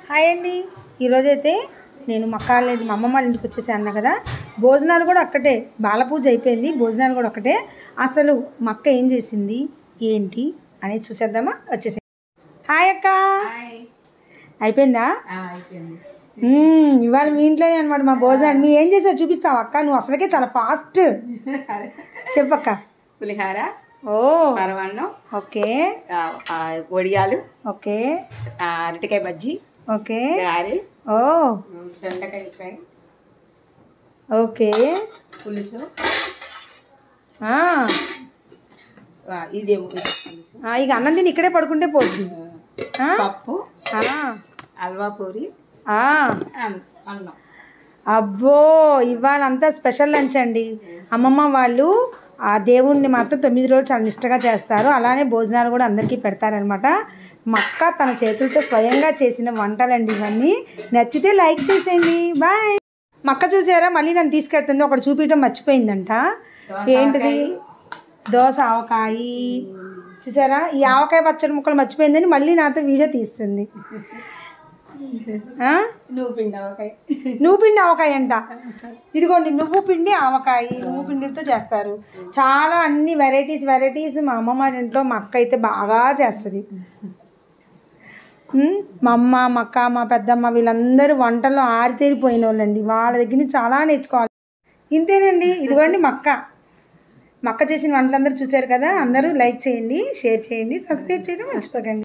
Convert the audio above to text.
Hi అండి ఈరోజైతే నేను మా అక్క వాళ్ళ మా అమ్మమ్మ వాళ్ళ ఇంటికి వచ్చేసాను అన్న కదా భోజనాలు కూడా ఒక్కటే బాలపూజ అయిపోయింది భోజనాలు కూడా ఒకటే అసలు మా అక్క ఏం చేసింది ఏంటి అనేది చూసేద్దామా వచ్చేసి హాయ్ అక్క అయిపోయిందా అయిపోయింది మ్మ్, ఇవాళ మీ ఇంట్లోనే అనమాట మా భోజనాలు మీ ఏం చేసావు చూపిస్తావు అక్క నువ్వు అసలుకే చాలా ఫాస్ట్ చెప్పక్క పులిహార ఓ పరమాన్నం ఓకే ఆ, ఆ, వడియాలు ఓకే ఆ, అరటికాయ బజ్జి ఓకే గారె ఓ దొండకాయ ఫ్రై ఓకే పులుసు ఆ, ఆ, ఇదేమో ఇది పులుసు ఆ, ఇక అన్నం తిని ఇక్కడే పడుకుంటే పోద్ది ఆ? పప్పు ఆ, హల్వా పూరి ఆ. అన్- అన్నం అబ్బో ఇవాళ అంతా స్పెషల్ లంచ్ అండి అమ్మమ్మ వాళ్ళు ఆ దేవుణ్ణి మాత్రం తొమ్మిది రోజులు చాలా నిష్టగా చేస్తారు అలానే భోజనాలు కూడా అందరికీ పెడతారనమాట మక్క తన చేతులతో స్వయంగా చేసిన వంటలండి ఇవన్నీ నచ్చితే లైక్ చేసేయండి బాయ్ మక్క చూసారా మళ్ళీ నన్ను తీసుకెళ్తుంది ఒకటి చూపించడం మర్చిపోయిందంట ఏంటిది దోస ఆవకాయ చూసారా ఈ ఆవకాయ పచ్చడి ముక్కలు మర్చిపోయిందని మళ్ళీ నాతో వీడియో తీస్తుంది ఆ? నువ్వు పిండి ఆవకాయ నువ్వు పిండి ఆవకాయ అంట ఇదిగోండి నువ్వు పిండి ఆవకాయ నువ్వు పిండితో చేస్తారు చాలా అన్ని వెరైటీస్ వెరైటీస్ మా అమ్మమ్మ వాళ్ళ ఇంట్లో మా అక్క అయితే బాగా చేస్తుంది ఉమ్, మా అమ్మ మా అక్క మా పెద్దమ్మ వీళ్ళందరూ వంటల్లో ఆరితేరిపోయిన వాళ్ళండి వాళ్ళ దగ్గర నుంచి చాలా నేర్చుకోవాలి ఇంతేనండి ఇదిగోండి మా అక్క మా అక్క చేసిన వంటలందరూ చూశారు కదా అందరూ లైక్ చేయండి షేర్ చేయండి సబ్స్క్రైబ్ చేయడం మర్చిపోకండి